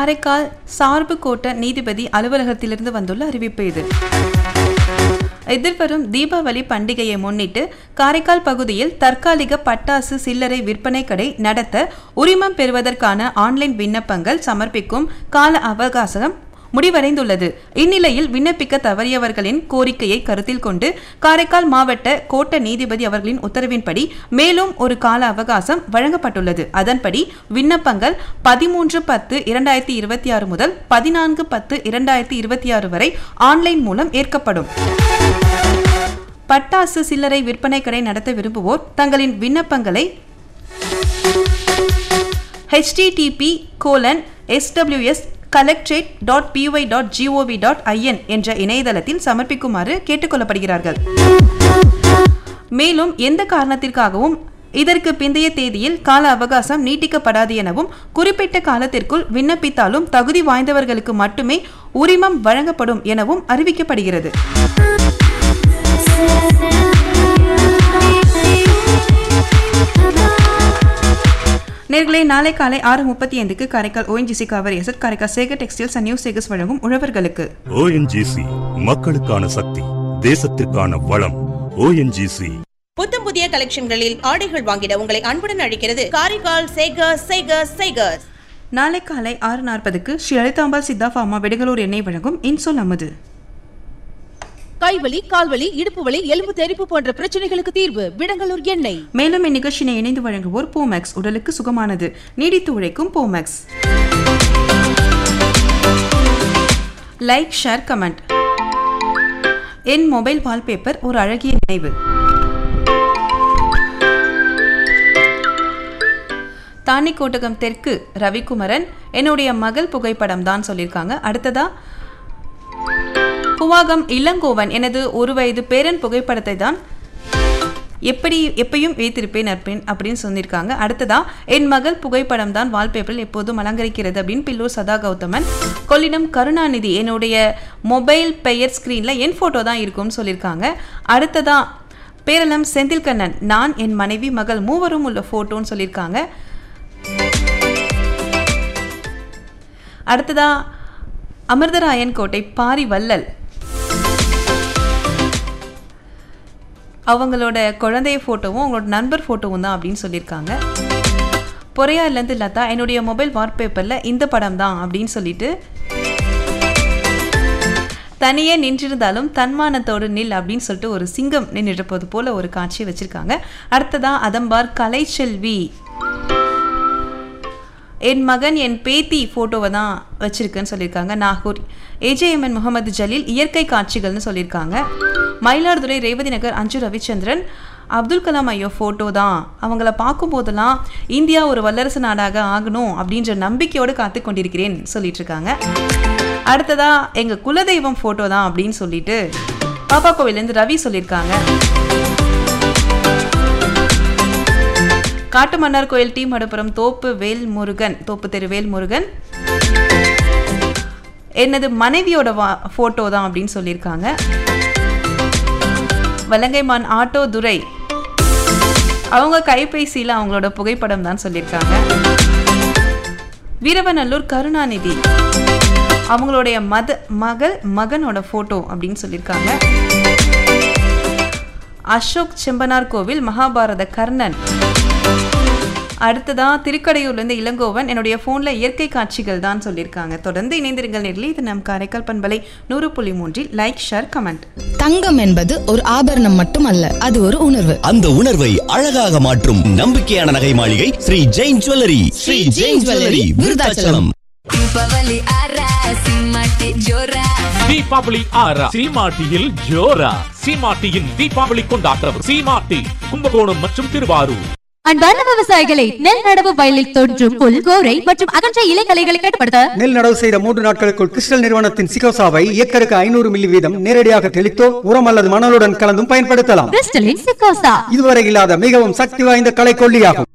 காரைக்கால் சார்பு கோட்ட நீதிபதி அலுவலகத்திலிருந்து வந்துள்ள அறிவிப்பு இது எதிர்வரும் தீபாவளி பண்டிகையை முன்னிட்டு காரைக்கால் பகுதியில் தற்காலிக பட்டாசு சில்லறை விற்பனை கடை நடத்த உரிமம் பெறுவதற்கான ஆன்லைன் விண்ணப்பங்கள் சமர்ப்பிக்கும் கால அவகாசம் முடிவடைந்துள்ளது இந்நிலையில் விண்ணப்பிக்க தவறியவர்களின் கோரிக்கையை கருத்தில் கொண்டு காரைக்கால் மாவட்ட கோட்ட நீதிபதி அவர்களின் உத்தரவின்படி மேலும் ஒரு கால அவகாசம் வழங்கப்பட்டுள்ளது அதன்படி விண்ணப்பங்கள் பதிமூன்று பத்து இரண்டாயிரத்தி இருபத்தி ஆறு முதல் பதினான்கு பத்து இரண்டாயிரத்தி இருபத்தி ஆறு வரை ஆன்லைன் மூலம் ஏற்கப்படும் பட்டாசு சில்லறை விற்பனை கடை நடத்த விரும்புவோர் தங்களின் விண்ணப்பங்களை http colon SWS collectorate dot PY dot GOV dot IN என்ற இணையதளத்தில் சமர்ப்பிக்குமாறு கேட்டுக்கொள்ளப்படுகிறார்கள் மேலும் எந்த காரணத்திற்காகவும் இதற்கு பிந்தைய தேதியில் கால அவகாசம் நீட்டிக்கப்படாது எனவும் குறிப்பிட்ட காலத்திற்குள் விண்ணப்பித்தாலும் தகுதி வாய்ந்தவர்களுக்கு மட்டுமே உரிமம் வழங்கப்படும் எனவும் அறிவிக்கப்படுகிறது நேர்களே நாளை காலை ஆறு முப்பத்தி ஐந்துக்கு Karaikal ONGC Cauvery asset Karaikal Sekar textiles and new Sekars வழங்கும் உழவர்களுக்கு ஓஎன்ஜிசி மக்களுக்கான சக்தி தேசத்திற்கான வளம் ஓஎன்ஜிசி புத்தம் புதிய கலெக்ஷன்களில் ஆடைகள் வாங்கிட உங்களை அன்புடன் அழைக்கிறது காரைக்கால் சேகர்ஸ் சேகர்ஸ் சேகர்ஸ் நாளை காலை ஆறு நாற்பதுக்கு ஸ்ரீ லலிதாம்பாள் சித்தா ஃபார்மா வெடுகளூர் எண்ணெய் வழங்கும் இன்சொல் அமுது கைவலி கால்வலி இடுப்பு வலி எலும்பு தெறிப்பு போன்ற பிரச்சனைகளுக்கு தீர்வு விடங்கலூர் எண்ணெய் மேலும் இந்நிகழ்ச்சியினை இணைந்து வழங்குவோர் போமேக்ஸ் உடலுக்கு சுகமானது நீடித்து உழைக்கும் போமேக்ஸ் லைக் ஷேர் கமெண்ட் என் மொபைல் வால்பேப்பர் ஒரு அழகிய நினைவு தானிக்கோட்டகம் தெற்கு ரவிக்குமரன் என்னுடைய மகள் புகைப்படம் தான் சொல்லியிருக்காங்க அடுத்ததா புவாகம் இளங்கோவன் எனது ஒரு வயது பேரன் புகைப்படத்தை தான் எப்படி எப்பயும் வைத்திருப்பேன் அற்பேன் அப்படின்னு சொல்லியிருக்காங்க அடுத்ததா என் மகள் புகைப்படம் தான் வால்பேப்பரில் எப்போதும் அலங்கரிக்கிறது அப்படின்னு பில்லூர் சதா கௌதமன் கொள்ளிடம் கருணாநிதி என்னுடைய மொபைல் பெயர் ஸ்க்ரீனில் என் ஃபோட்டோ தான் இருக்கும்னு சொல்லியிருக்காங்க அடுத்ததா பேரளம் செந்தில்கண்ணன் நான் என் மனைவி மகள் மூவரும் உள்ள ஃபோட்டோன்னு சொல்லியிருக்காங்க அடுத்ததா அமிர்தராயன் கோட்டை பாரி வள்ளல் அவங்களோட குழந்தைய ஃபோட்டோவும் அவங்களோட நண்பர் ஃபோட்டோவும் தான் அப்படின்னு சொல்லியிருக்காங்க பொறையார்லேருந்து லதா என்னுடைய மொபைல் வால்பேப்பரில் இந்த படம் தான் அப்படின்னு சொல்லிட்டு தனியே நின்றிருந்தாலும் தன்மானத்தோடு நில் அப்படின்னு சொல்லிட்டு ஒரு சிங்கம் நின்றுப்பது போல ஒரு காட்சி வச்சிருக்காங்க அடுத்ததா அதம்பார் கலைச்செல்வி என் மகன் என் பேத்தி ஃபோட்டோவை தான் வச்சிருக்குன்னு சொல்லியிருக்காங்க நாகூர் ஏஜேஎம்என் முகமது ஜலீல் இயற்கை காட்சிகள்னு சொல்லியிருக்காங்க மயிலாடுதுறை ரேவதி நகர் அஞ்சு ரவிச்சந்திரன் அப்துல் கலாம் ஐயோ ஃபோட்டோ தான் அவங்கள பார்க்கும்போதெல்லாம் இந்தியா ஒரு வல்லரசு நாடாக ஆகணும் அப்படின்ற நம்பிக்கையோடு காத்து கொண்டிருக்கிறேன் சொல்லிட்டு இருக்காங்க அடுத்ததா எங்கள் குலதெய்வம் ஃபோட்டோ தான் அப்படின்னு சொல்லிட்டு பாப்பா கோவிலேருந்து ரவி சொல்லியிருக்காங்க காட்டுமன்னார் கோயில் டி மடப்புரம் தோப்பு வேல் முருகன் தோப்பு தெரு வேல் முருகன் என்னது மனைவியோட வா ஃபோட்டோ தான் அப்படின்னு சொல்லியிருக்காங்க வலங்கைமான் ஆட்டோ துரை அவங்க கைபேசியில் அவங்களோட புகைப்படம் தான் சொல்லியிருக்காங்க வீரவநல்லூர் கருணாநிதி அவங்களுடைய மத மகள் மகனோட ஃபோட்டோ அப்படின்னு சொல்லியிருக்காங்க அசோக் செம்பனார் கோவில் மகாபாரத கர்ணன் அடுத்ததா திருக்கடையூர்லேருந்து இளங்கோவன் என்னுடைய ஃபோனில் இயற்கை காட்சிகள் தான் சொல்லியிருக்காங்க தொடர்ந்து இணைந்திருங்கள் நேரில் இது நம் காரைக்கால் பண்பலை நூறு புள்ளி மூன்றில் லைக் ஷேர் கமெண்ட் தங்கம் என்பது ஒரு ஆபரணம் மட்டுமல்ல அது ஒரு உணர்வு அந்த உணர்வை அழகாக மாற்றும் நம்பிக்கையான நகை மாளிகை ஸ்ரீ ஜெயின் ஜுவல்லரி ஸ்ரீ ஜெயின் ஜுவல்லரி விருதாச்சலம் ದೀಪಾವಳಿ ಆರ ಸಿಂಹಕ್ಕೆ ಜೋರ தீபாவளி ஆறா சீமாட்டியில் ஜோரா சீமாட்டியின் தீபாவளி கொண்டாட்டம் சீமாட்டி கும்பகோணம் மற்றும் திருவாரூர் அன்பார்ந்த விவசாயிகளை நெல் நடவு வயலில் தோன்றும் புல் கோரை மற்றும் அகன்ற இலைகளைகளை கட்டுப்படுத்த நெல் நடவு செய்த மூன்று நாட்களுக்குள் கிறிஸ்டல் நிறுவனத்தின் சிகோசாவை ஏக்கருக்கு ஐநூறு மில்லி வீதம் நேரடியாக தெளித்தோ உரம் அல்லது மணலுடன் கலந்தும் பயன்படுத்தலாம் கிறிஸ்டலின் சிக்கோசா இதுவரை இல்லாத மிகவும் சக்தி வாய்ந்த கலை கொல்லியாகும்